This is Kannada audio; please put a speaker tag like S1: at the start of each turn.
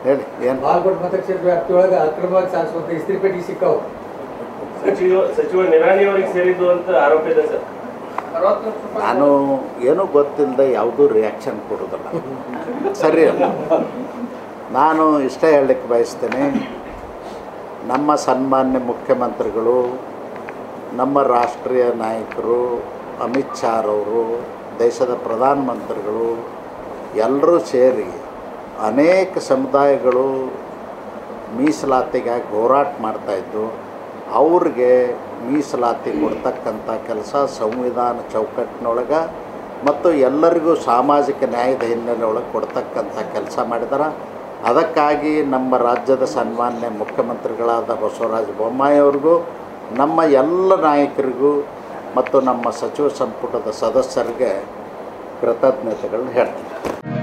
S1: ಹೇಳಿ ಏನು
S2: ಬಾಲ್ಕೋಟ್ ಮತಕ್ಷೇತ್ರ ವ್ಯಾಪ್ತಿಯೊಳಗೆ ಅಕ್ರಮವಾಗಿ ಸಾಗಿಸುವಂತ ಇಸ್ತ್ರಿ ಪೆಟ್ಟಿಗೆ ಸಿಕ್ಕಾವು
S3: ಸಚಿವ ಸಚಿವ ನಿರಾಣಿ ಅವರಿಗೆ ಸೇರಿದ್ದು ಅಂತ ಆರೋಪ ಇದೆ ಸರ್
S1: ನಾನು ಏನೂ ಗೊತ್ತಿಲ್ಲದೆ ಯಾವುದೂ ರಿಯಾಕ್ಷನ್ ಕೊಡೋದಿಲ್ಲ ಸರಿ ಅಲ್ಲ ನಾನು ಇಷ್ಟೇ ಹೇಳಲಿಕ್ಕೆ ಬಯಸ್ತೇನೆ ನಮ್ಮ ಸನ್ಮಾನ್ಯ ಮುಖ್ಯಮಂತ್ರಿಗಳು ನಮ್ಮ ರಾಷ್ಟ್ರೀಯ ನಾಯಕರು ಅಮಿತ್ ಶಾರವರು ದೇಶದ ಪ್ರಧಾನಮಂತ್ರಿಗಳು ಎಲ್ಲರೂ ಸೇರಿ ಅನೇಕ ಸಮುದಾಯಗಳು ಮೀಸಲಾತಿಗಾಗಿ ಹೋರಾಟ ಮಾಡ್ತಾಯಿದ್ದು ಅವ್ರಿಗೆ ಮೀಸಲಾತಿ ಕೊಡ್ತಕ್ಕಂಥ ಕೆಲಸ ಸಂವಿಧಾನ ಚೌಕಟ್ಟಿನೊಳಗೆ ಮತ್ತು ಎಲ್ಲರಿಗೂ ಸಾಮಾಜಿಕ ನ್ಯಾಯದ ಹಿನ್ನೆಲೆ ಒಳಗೆ ಕೊಡ್ತಕ್ಕಂಥ ಕೆಲಸ ಮಾಡಿದಾರೆ ಅದಕ್ಕಾಗಿ ನಮ್ಮ ರಾಜ್ಯದ ಸನ್ಮಾನ್ಯ ಮುಖ್ಯಮಂತ್ರಿಗಳಾದ ಬಸವರಾಜ ಬೊಮ್ಮಾಯಿ ಅವ್ರಿಗೂ ನಮ್ಮ ಎಲ್ಲ ನಾಯಕರಿಗೂ ಮತ್ತು ನಮ್ಮ ಸಚಿವ ಸಂಪುಟದ ಸದಸ್ಯರಿಗೆ ಕೃತಜ್ಞತೆಗಳನ್ನ ಹೇಳ್ತೀನಿ